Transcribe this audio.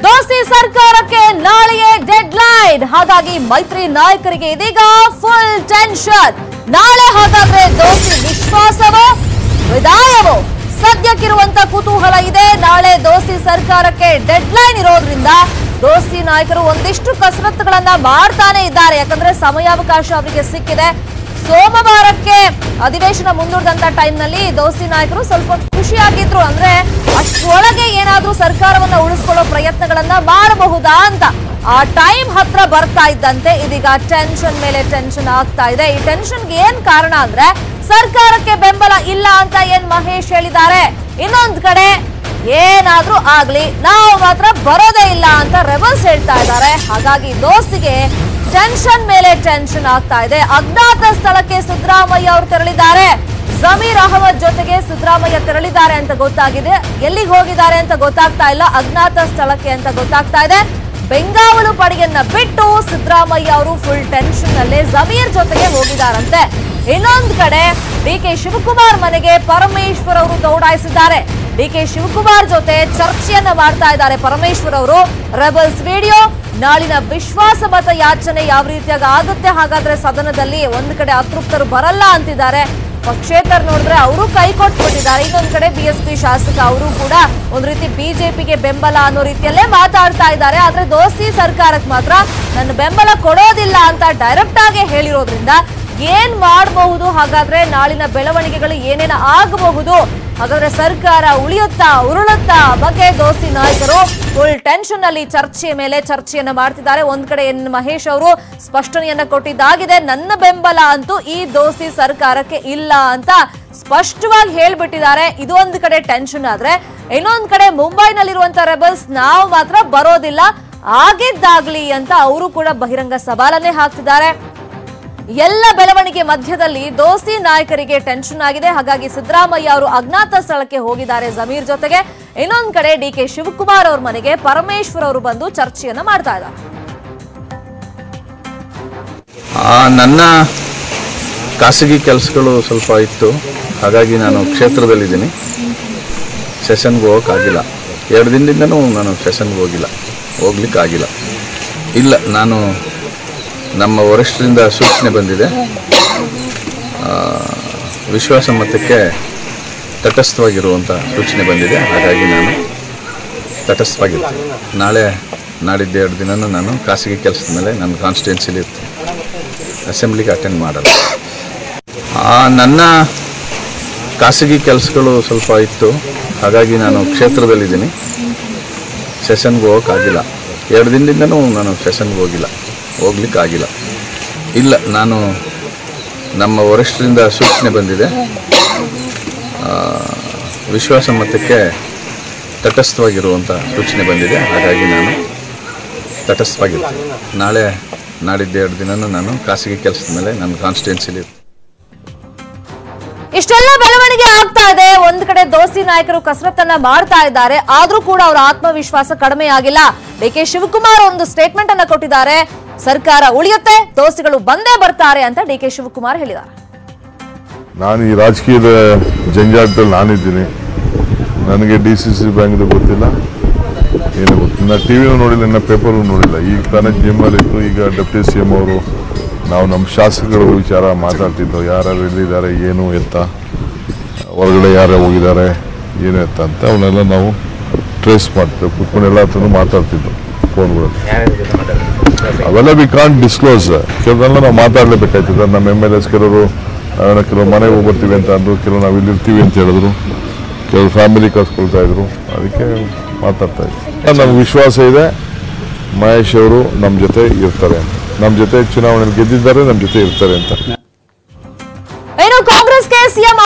ದೋಸ್ತಿ ಸರ್ಕಾರಕ್ಕೆ ನಾಳೆಯೇ ಡೆಡ್ ಲೈನ್ ಹಾಗಾಗಿ ಮೈತ್ರಿ ನಾಯಕರಿಗೆ ಇದೀಗ ಫುಲ್ ಟೆನ್ಷನ್ ನಾಳೆ ಹಾಗಾದ್ರೆ ದೋಸ್ತಿ ವಿಶ್ವಾಸವೋ ವಿದಾಯವೋ ಸದ್ಯಕ್ಕಿರುವಂತ ಕುತೂಹಲ ಇದೆ ನಾಳೆ ದೋಸ್ತಿ ಸರ್ಕಾರಕ್ಕೆ ಡೆಡ್ ಲೈನ್ ಇರೋದ್ರಿಂದ ದೋಸ್ತಿ ನಾಯಕರು ಒಂದಿಷ್ಟು ಕಸರತ್ತುಗಳನ್ನ ಮಾಡ್ತಾನೆ ಇದ್ದಾರೆ ಯಾಕಂದ್ರೆ ಸಮಯಾವಕಾಶ ಅವರಿಗೆ ಸಿಕ್ಕಿದೆ ಸೋಮವಾರಕ್ಕೆ ಅಧಿವೇಶನ ಮುಂದೂಡಿದಂತ ಟೈಮ್ ನಲ್ಲಿ ದೋಸ್ತಿ ನಾಯಕರು ಸ್ವಲ್ಪ ಖುಷಿಯಾಗಿದ್ರು ಅಂದ್ರೆ ಅಷ್ಟರೊಳಗೆ ಏನಾದ್ರೂ ಸರ್ಕಾರವನ್ನ ಉಳಿಸ್ಕೊಳ್ಳೋ ಪ್ರಯತ್ನಗಳನ್ನ ಮಾಡಬಹುದಾ ಅಂತ ಆ ಟೈಮ್ ಹತ್ರ ಬರ್ತಾ ಇದ್ದಂತೆ ಇದೀಗ ಟೆನ್ಷನ್ ಮೇಲೆ ಟೆನ್ಷನ್ ಆಗ್ತಾ ಇದೆ ಈ ಟೆನ್ಷನ್ಗೆ ಏನ್ ಕಾರಣ ಅಂದ್ರೆ ಸರ್ಕಾರಕ್ಕೆ ಬೆಂಬಲ ಇಲ್ಲ ಅಂತ ಏನ್ ಮಹೇಶ್ ಹೇಳಿದ್ದಾರೆ ಇನ್ನೊಂದ್ ಕಡೆ ಏನಾದ್ರೂ ಆಗ್ಲಿ ನಾವು ಮಾತ್ರ ಬರೋದೇ ಇಲ್ಲ ಅಂತ ರೆಬಲ್ಸ್ ಹೇಳ್ತಾ ಇದ್ದಾರೆ ಹಾಗಾಗಿ ದೋಸ್ತಿಗೆ ಟೆನ್ಷನ್ ಮೇಲೆ ಟೆನ್ಷನ್ ಆಗ್ತಾ ಇದೆ ಅಜ್ಞಾತ ಸ್ಥಳಕ್ಕೆ ಸಿದ್ದರಾಮಯ್ಯ ಅವರು ತೆರಳಿದ್ದಾರೆ ಜಮೀರ್ ಅಹಮದ್ ಜೊತೆಗೆ ಸಿದ್ದರಾಮಯ್ಯ ತೆರಳಿದ್ದಾರೆ ಅಂತ ಗೊತ್ತಾಗಿದೆ ಎಲ್ಲಿಗೆ ಹೋಗಿದ್ದಾರೆ ಅಂತ ಗೊತ್ತಾಗ್ತಾ ಇಲ್ಲ ಅಜ್ಞಾತ ಸ್ಥಳಕ್ಕೆ ಅಂತ ಗೊತ್ತಾಗ್ತಾ ಇದೆ ಬೆಂಗಾವಲು ಪಡೆಯನ್ನ ಬಿಟ್ಟು ಸಿದ್ದರಾಮಯ್ಯ ಅವರು ಫುಲ್ ಟೆನ್ಷನ್ ನಲ್ಲೇ ಜಮೀರ್ ಜೊತೆಗೆ ಹೋಗಿದಾರಂತೆ ಇನ್ನೊಂದು ಕಡೆ ಡಿ ಕೆ ಶಿವಕುಮಾರ್ ಮನೆಗೆ ಪರಮೇಶ್ವರ್ ಅವರು ದೌಡಾಯಿಸಿದ್ದಾರೆ ಡಿ ಕೆ ಶಿವಕುಮಾರ್ ಜೊತೆ ಚರ್ಚೆಯನ್ನ ಮಾಡ್ತಾ ಇದ್ದಾರೆ ಪರಮೇಶ್ವರ್ ಅವರು ರೆಬಲ್ಸ್ ವಿಡಿಯೋ ನಾಳಿನ ವಿಶ್ವಾಸ ಮತ ಯಾಚನೆ ಯಾವ ರೀತಿಯಾಗಿ ಆಗುತ್ತೆ ಹಾಗಾದ್ರೆ ಸದನದಲ್ಲಿ ಒಂದ್ ಕಡೆ ಅತೃಪ್ತರು ಬರಲ್ಲ ಅಂತಿದ್ದಾರೆ ಪಕ್ಷೇತರ ನೋಡಿದ್ರೆ ಅವರು ಕೈ ಕೊಟ್ಬಿಟ್ಟಿದ್ದಾರೆ ಇನ್ನೊಂದ್ ಕಡೆ ಬಿಎಸ್ಪಿ ಶಾಸಕ ಅವರು ಕೂಡ ಒಂದ್ ರೀತಿ ಬಿಜೆಪಿಗೆ ಬೆಂಬಲ ಅನ್ನೋ ರೀತಿಯಲ್ಲೇ ಮಾತಾಡ್ತಾ ಇದ್ದಾರೆ ಆದ್ರೆ ದೋಸ್ತಿ ಸರ್ಕಾರಕ್ಕೆ ಮಾತ್ರ ನನ್ನ ಬೆಂಬಲ ಕೊಡೋದಿಲ್ಲ ಅಂತ ಡೈರೆಕ್ಟ್ ಆಗಿ ಹೇಳಿರೋದ್ರಿಂದ ಏನ್ ಮಾಡಬಹುದು ಹಾಗಾದ್ರೆ ನಾಳಿನ ಬೆಳವಣಿಗೆಗಳು ಏನೇನ ಆಗಬಹುದು ಹಾಗಾದ್ರೆ ಸರ್ಕಾರ ಉಳಿಯುತ್ತಾ ಉರುಳುತ್ತಾ ಬಗ್ಗೆ ದೋಸ್ತಿ ನಾಯಕರು ಫುಲ್ ಟೆನ್ಷನ್ ಅಲ್ಲಿ ಚರ್ಚೆಯ ಮೇಲೆ ಚರ್ಚೆಯನ್ನ ಮಾಡ್ತಿದ್ದಾರೆ ಒಂದ್ ಕಡೆ ಎನ್ ಮಹೇಶ್ ಅವರು ಸ್ಪಷ್ಟನೆಯನ್ನ ಕೊಟ್ಟಿದ್ದಾಗಿದೆ ನನ್ನ ಬೆಂಬಲ ಅಂತೂ ಈ ದೋಸ್ತಿ ಸರ್ಕಾರಕ್ಕೆ ಇಲ್ಲ ಅಂತ ಸ್ಪಷ್ಟವಾಗಿ ಹೇಳ್ಬಿಟ್ಟಿದ್ದಾರೆ ಇದು ಒಂದ್ ಕಡೆ ಟೆನ್ಷನ್ ಆದ್ರೆ ಇನ್ನೊಂದ್ ಕಡೆ ಮುಂಬೈನಲ್ಲಿರುವಂತ ರೆಬಲ್ಸ್ ನಾವು ಮಾತ್ರ ಬರೋದಿಲ್ಲ ಆಗಿದ್ದಾಗ್ಲಿ ಅಂತ ಅವರು ಕೂಡ ಬಹಿರಂಗ ಸವಾಲನ್ನೇ ಹಾಕ್ತಿದ್ದಾರೆ ಎಲ್ಲ ಬೆಳವಣಿಗೆ ಮಧ್ಯದಲ್ಲಿ ದೋಸ್ತಿ ನಾಯಕರಿಗೆ ಟೆನ್ಷನ್ ಆಗಿದೆ ಹಾಗಾಗಿ ಸಿದ್ದರಾಮಯ್ಯ ಅವರು ಅಜ್ಞಾತ ಸ್ಥಳಕ್ಕೆ ಹೋಗಿದ್ದಾರೆ ಜಮೀರ್ ಜೊತೆಗೆ ಇನ್ನೊಂದ್ ಕಡೆ ಡಿ ಕೆ ಶಿವಕುಮಾರ್ ಅವ್ರ ಮನೆಗೆ ಪರಮೇಶ್ವರ್ ಅವರು ಬಂದು ಚರ್ಚೆಯನ್ನ ಮಾಡ್ತಾ ಇದ್ದಾರೆ ಆ, ನನ್ನ ಖಾಸಗಿ ಕೆಲಸಗಳು ಸ್ವಲ್ಪ ಇತ್ತು ಹಾಗಾಗಿ ನಾನು ಕ್ಷೇತ್ರದಲ್ಲಿದ್ದೀನಿ ಸೆಷನ್ಗೆ ಹೋಗೋಕ್ಕಾಗಿಲ್ಲ ಎರಡು ದಿನದಿಂದನೂ ನಾನು ಸೆಷನ್ಗೆ ಹೋಗಿಲ್ಲ ಹೋಗ್ಲಿಕ್ಕಾಗಿಲ್ಲ ಇಲ್ಲ ನಾನು ನಮ್ಮ ವರಿಷ್ಠರಿಂದ ಸೂಚನೆ ಬಂದಿದೆ ಆ, ವಿಶ್ವಾಸ ಮತಕ್ಕೆ ತಟಸ್ಥವಾಗಿರುವಂಥ ಸೂಚನೆ ಬಂದಿದೆ ಹಾಗಾಗಿ ನಾನು ತಟಸ್ಥವಾಗಿರ್ತೀನಿ ನಾಳೆ ನಾಡಿದ್ದು ಎರಡು ದಿನನೂ ನಾನು ಖಾಸಗಿ ಕೆಲಸದ ಮೇಲೆ ನನ್ನ ಕಾನ್ಸ್ಟಿಟ್ಯೂನ್ಸಿಲಿ ಇರ್ತೀನಿ ಅಸೆಂಬ್ಲಿಗೆ ಅಟೆಂಡ್ ಮಾಡಲ್ಲ ಆ, ನನ್ನ ಖಾಸಗಿ ಕೆಲಸಗಳು ಸ್ವಲ್ಪ ಇತ್ತು ಹಾಗಾಗಿ ನಾನು ಕ್ಷೇತ್ರದಲ್ಲಿದ್ದೀನಿ ಸೆಷನ್ಗೆ ಹೋಗೋಕ್ಕಾಗಿಲ್ಲ ಎರಡು ದಿನದಿಂದನೂ ನಾನು ಸೆಷನ್ಗೆ ಹೋಗಿಲ್ಲ ಹೋಗ್ಲಿಕ್ಕಾಗಿಲ್ಲ ಇಲ್ಲ ನಾನು ನಮ್ಮ ವರಿಷ್ಠರಿಂದ ಸೂಚನೆ ಬಂದಿದೆ ಆ, ವಿಶ್ವಾಸ ಮತಕ್ಕೆ ತಟಸ್ಥವಾಗಿರುವಂಥ ಸೂಚನೆ ಬಂದಿದೆ ಹಾಗಾಗಿ ನಾನು ತಟಸ್ಥವಾಗಿರ್ತೀನಿ ನಾಳೆ ನಾಡಿದ್ದು ಎರಡು ದಿನನೂ ನಾನು ಖಾಸಗಿ ಕೆಲಸದ ಮೇಲೆ ನನ್ನ ಕಾನ್ಸ್ಟಿಟ್ಯೂನ್ಸಿಲಿ ಇರ್ತೀನಿ ಇಷ್ಟೆಲ್ಲ ಬೆಳವಣಿಗೆ ಆಗ್ತಾ ಇದೆ ಒಂದ್ ಕಡೆ ದೋಸ್ತಿ ನಾಯಕರು ಕಸರತ್ತನ್ನ ಮಾಡ್ತಾ ಇದ್ದಾರೆ ಆದ್ರೂ ಕೂಡ ಅವರ ಆತ್ಮವಿಶ್ವಾಸ ಕಡಿಮೆ ಆಗಿಲ್ಲ ಡಿ ಕೆ ಶಿವಕುಮಾರ್ ಒಂದು ಸ್ಟೇಟ್ಮೆಂಟ್ ಅನ್ನ ಕೊಟ್ಟಿದ್ದಾರೆ ಸರ್ಕಾರ ಉಳಿಯುತ್ತೆ ದೋಸ್ತಿಗಳು ಬಂದೇ ಬರ್ತಾರೆ ಅಂತ ಡಿ ಕೆ ಶಿವಕುಮಾರ್ ಹೇಳಿದ್ದಾರೆ ನಾನು ಈ ರಾಜಕೀಯದ ಜಂಜಾಟದಲ್ಲಿ ನಾನಿದ್ದೀನಿ ನನಗೆ ಡಿ ಸಿ ಸಿ ಬ್ಯಾಂಕ್ದು ಗೊತ್ತಿಲ್ಲ ಏನು ಗೊತ್ತಿಲ್ಲ ನಾನು ಟಿ ವಿನೂ ನೋಡಿಲ್ಲ ನನ್ನ ಪೇಪರು ನೋಡಿಲ್ಲ ಈಗ ತಾನೇ ಜಿ ಎಮ್ ಎಲ್ ಇತ್ತು ಈಗ ಡೆಪ್ಟಿ ಸಿ ಎಮ್ ಅವರು ನಾವು ನಮ್ಮ ಶಾಸಕರ ವಿಚಾರ ಮಾತಾಡ್ತಿದ್ದೋ ಯಾರ್ಯಾರು ಎಲ್ಲಿದ್ದಾರೆ ಏನು ಎತ್ತ ಹೊರಗಡೆ ಯಾರು ಹೋಗಿದ್ದಾರೆ ಏನು ಎತ್ತ ಅಂತ ಅವನ್ನೆಲ್ಲ ನಾವು ಟ್ರೇಸ್ ಮಾಡ್ತೇವೆ ಕುತ್ಕೊಂಡು ಎಲ್ಲ ಹತ್ರನೂ ಮಾತಾಡ್ತಿದ್ದೋ ಫೋನ್ಗಳಲ್ಲಿ ಅವೆಲ್ಲ ವಿ ಕಾಂಟ್ ಡಿಸ್ಕ್ಲೋಸ್ ಕೆಲವೆಲ್ಲ ನಾವು ಮಾತಾಡಲೇಬೇಕಾಯ್ತದೆ ನಮ್ಮ ಎಮ್ ಎಲ್ ಎಸ್ ಕೆಲವರು ಆ, ಕೆಲವು ಮನೆಗೆ ಹೋಗಿ ಬರ್ತೀವಿ ಅಂತ ಅಂದರು ಕೆಲವು ನಾವು ಇಲ್ಲಿ ಇರ್ತೀವಿ ಅಂತ ಹೇಳಿದ್ರು ಕೆಲವು ಫ್ಯಾಮಿಲಿ ಕಳ್ಸ್ಕೊಳ್ತಾ ಇದ್ರು ಅದಕ್ಕೆ ಮಾತಾಡ್ತಾ ಇದ್ವಿ ನಮ್ಗೆ ವಿಶ್ವಾಸ ಇದೆ ಮಹೇಶ್ ಅವರು ನಮ್ಮ ಜೊತೆ ಇರ್ತಾರೆ ಅಂತ ನಮ್ಮ ಜೊತೆ ಚುನಾವಣೆಯಲ್ಲಿ ಗೆದ್ದಿದ್ದಾರೆ ನಮ್ಮ ಜೊತೆ ಇರ್ತಾರೆ ಅಂತ ಇನ್ನು ಕಾಂಗ್ರೆಸ್ಗೆ ಸಿಎಂ